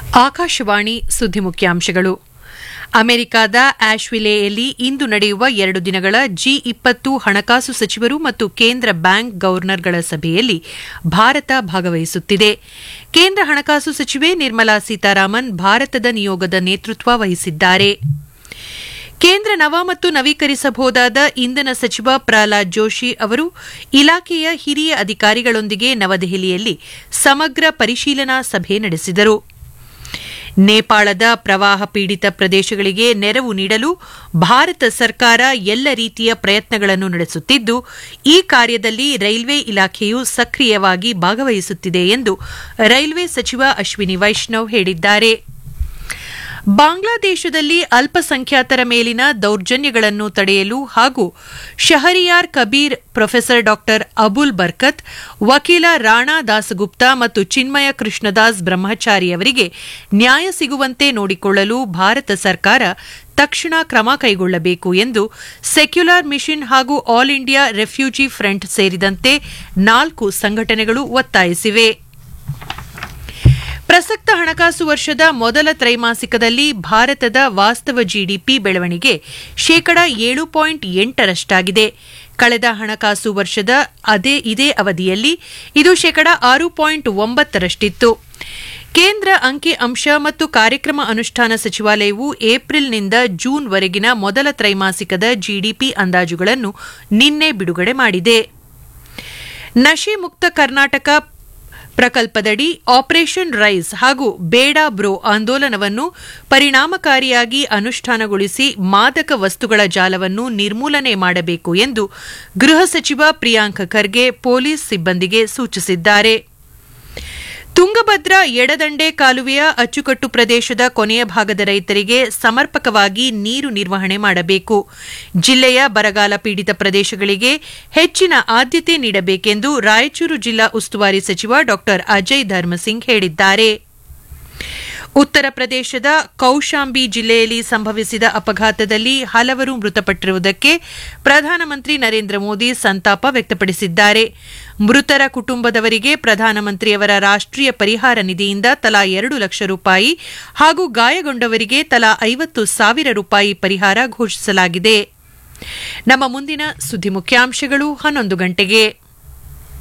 ಆಕಾಶವಾಣಿ ಸುದ್ದಿ ಮುಖ್ಯಾಂಶಗಳು ಅಮೆರಿಕದ ಆಶ್ವಿಲೆಯಲ್ಲಿ ಇಂದು ನಡೆಯುವ ಎರಡು ದಿನಗಳ ಜಿ ಇಪ್ಪತ್ತು ಹಣಕಾಸು ಸಚಿವರು ಮತ್ತು ಕೇಂದ್ರ ಬ್ಯಾಂಕ್ ಗವರ್ನರ್ಗಳ ಸಭೆಯಲ್ಲಿ ಭಾರತ ಭಾಗವಹಿಸುತ್ತಿದೆ ಕೇಂದ್ರ ಹಣಕಾಸು ಸಚಿವೆ ನಿರ್ಮಲಾ ಸೀತಾರಾಮನ್ ಭಾರತದ ನಿಯೋಗದ ನೇತೃತ್ವ ವಹಿಸಿದ್ದಾರೆ ಕೇಂದ್ರ ನವ ಮತ್ತು ನವೀಕರಿಸಬಹುದಾದ ಇಂಧನ ಸಚಿವ ಪ್ರಹ್ಲಾದ್ ಜೋಶಿ ಅವರು ಇಲಾಖೆಯ ಹಿರಿಯ ಅಧಿಕಾರಿಗಳೊಂದಿಗೆ ನವದೆಹಲಿಯಲ್ಲಿ ಸಮಗ್ರ ಪರಿಶೀಲನಾ ಸಭೆ ನಡೆಸಿದರು ನೇಪಾಳದ ಪ್ರವಾಹ ಪೀಡಿತ ಪ್ರದೇಶಗಳಿಗೆ ನೆರವು ನೀಡಲು ಭಾರತ ಸರ್ಕಾರ ಎಲ್ಲ ರೀತಿಯ ಪ್ರಯತ್ನಗಳನ್ನು ನಡೆಸುತ್ತಿದ್ದು ಈ ಕಾರ್ಯದಲ್ಲಿ ರೈಲ್ವೆ ಇಲಾಖೆಯು ಸಕ್ರಿಯವಾಗಿ ಭಾಗವಹಿಸುತ್ತಿದೆ ಎಂದು ರೈಲ್ವೆ ಸಚಿವ ಅಶ್ವಿನಿ ವೈಷ್ಣವ್ ಹೇಳಿದ್ದಾರೆ ಬಾಂಗ್ಲಾದೇಶದಲ್ಲಿ ಅಲ್ಪಸಂಖ್ಯಾತರ ಮೇಲಿನ ದೌರ್ಜನ್ಯಗಳನ್ನು ತಡೆಯಲು ಹಾಗೂ ಶಹರಿಯಾರ್ ಕಬೀರ್ ಪ್ರೊಫೆಸರ್ ಡಾ ಅಬುಲ್ ಬರ್ಕತ್ ವಕೀಲ ರಾಣಾ ದಾಸಗುಪ್ತಾ ಮತ್ತು ಚಿನ್ಮಯ ಕೃಷ್ಣದಾಸ್ ಬ್ರಹ್ಮಚಾರಿ ಅವರಿಗೆ ನ್ಯಾಯ ಸಿಗುವಂತೆ ನೋಡಿಕೊಳ್ಳಲು ಭಾರತ ಸರ್ಕಾರ ತಕ್ಷಣ ಕ್ರಮ ಕೈಗೊಳ್ಳಬೇಕು ಎಂದು ಸೆಕ್ಯುಲರ್ ಮಿಷನ್ ಹಾಗೂ ಆಲ್ ಇಂಡಿಯಾ ರೆಫ್ಯೂಜಿ ಫ್ರಂಟ್ ಸೇರಿದಂತೆ ನಾಲ್ಕು ಸಂಘಟನೆಗಳು ಒತ್ತಾಯಿಸಿವೆ ಪ್ರಸಕ್ತ ಹಣಕಾಸು ವರ್ಷದ ಮೊದಲ ತ್ರೈಮಾಸಿಕದಲ್ಲಿ ಭಾರತದ ವಾಸ್ತವ ಜಿಡಿಪಿ ಬೆಳವಣಿಗೆ ಶೇಕಡ ಏಳು ಪಾಯಿಂಟ್ ಎಂಟರಷ್ಟಾಗಿದೆ ಕಳೆದ ಹಣಕಾಸು ವರ್ಷದ ಅದೇ ಇದೇ ಅವಧಿಯಲ್ಲಿ ಇದು ಶೇಕಡ ಆರು ಪಾಯಿಂಟ್ ಒಂಬತ್ತರಷ್ಟಿತ್ತು ಕೇಂದ್ರ ಅಂಕಿ ಅಂಶ ಮತ್ತು ಕಾರ್ಯಕ್ರಮ ಅನುಷ್ಠಾನ ಸಚಿವಾಲಯವು ಏಪ್ರಿಲ್ನಿಂದ ಜೂನ್ವರೆಗಿನ ಮೊದಲ ತ್ರೈಮಾಸಿಕದ ಜಿಡಿಪಿ ಅಂದಾಜುಗಳನ್ನು ನಿನ್ನೆ ಬಿಡುಗಡೆ ಮಾಡಿದೆ ನಶೆ ಮುಕ್ತ ಕರ್ನಾಟಕ ಪ್ರಕಲ್ಪದಡಿ ಆಪರೇಷನ್ ರೈಸ್ ಹಾಗೂ ಬೇಡ ಬ್ರೋ ಆಂದೋಲನವನ್ನು ಪರಿಣಾಮಕಾರಿಯಾಗಿ ಅನುಷ್ಠಾನಗೊಳಿಸಿ ಮಾದಕ ವಸ್ತುಗಳ ಜಾಲವನ್ನು ನಿರ್ಮೂಲನೆ ಮಾಡಬೇಕು ಎಂದು ಗೃಹ ಸಚಿವ ಪ್ರಿಯಾಂಕ್ ಖರ್ಗೆ ಪೊಲೀಸ್ ಸಿಬ್ಬಂದಿಗೆ ಸೂಚಿಸಿದ್ದಾರೆ ತುಂಗಭದ್ರಾ ಎಡದಂಡೆ ಕಾಲುವೆಯ ಅಚ್ಚುಕಟ್ಟು ಪ್ರದೇಶದ ಕೊನೆಯ ಭಾಗದ ರೈತರಿಗೆ ಸಮರ್ಪಕವಾಗಿ ನೀರು ನಿರ್ವಹಣೆ ಮಾಡಬೇಕು ಜಿಲ್ಲೆಯ ಬರಗಾಲ ಪೀಡಿತ ಪ್ರದೇಶಗಳಿಗೆ ಹೆಚ್ಚಿನ ಆದ್ಯತೆ ನೀಡಬೇಕೆಂದು ರಾಯಚೂರು ಜಿಲ್ಲಾ ಉಸ್ತುವಾರಿ ಸಚಿವ ಡಾ ಅಜಯ್ ಧರ್ಮಸಿಂಗ್ ಹೇಳಿದ್ದಾರೆ ಉತ್ತರ ಪ್ರದೇಶದ ಕೌಶಾಂಬಿ ಜಿಲ್ಲೆಯಲ್ಲಿ ಸಂಭವಿಸಿದ ಅಪಘಾತದಲ್ಲಿ ಹಲವರು ಮೃತಪಟ್ಟಿರುವುದಕ್ಕೆ ಪ್ರಧಾನಮಂತ್ರಿ ನರೇಂದ್ರ ಮೋದಿ ಸಂತಾಪ ವ್ಯಕ್ತಪಡಿಸಿದ್ದಾರೆ ಮೃತರ ಕುಟುಂಬದವರಿಗೆ ಪ್ರಧಾನಮಂತ್ರಿಯವರ ರಾಷ್ಟೀಯ ಪರಿಹಾರ ನಿಧಿಯಿಂದ ತಲಾ ಎರಡು ಲಕ್ಷ ರೂಪಾಯಿ ಹಾಗೂ ಗಾಯಗೊಂಡವರಿಗೆ ತಲಾ ಐವತ್ತು ಸಾವಿರ ರೂಪಾಯಿ ಪರಿಹಾರ ಘೋಷಿಸಲಾಗಿದೆ ನಮ್ಮ ಮುಂದಿನ ಸುದ್ದಿ ಮುಖ್ಯಾಂಶಗಳು ಹನ್ನೊಂದು ಗಂಟೆಗೆ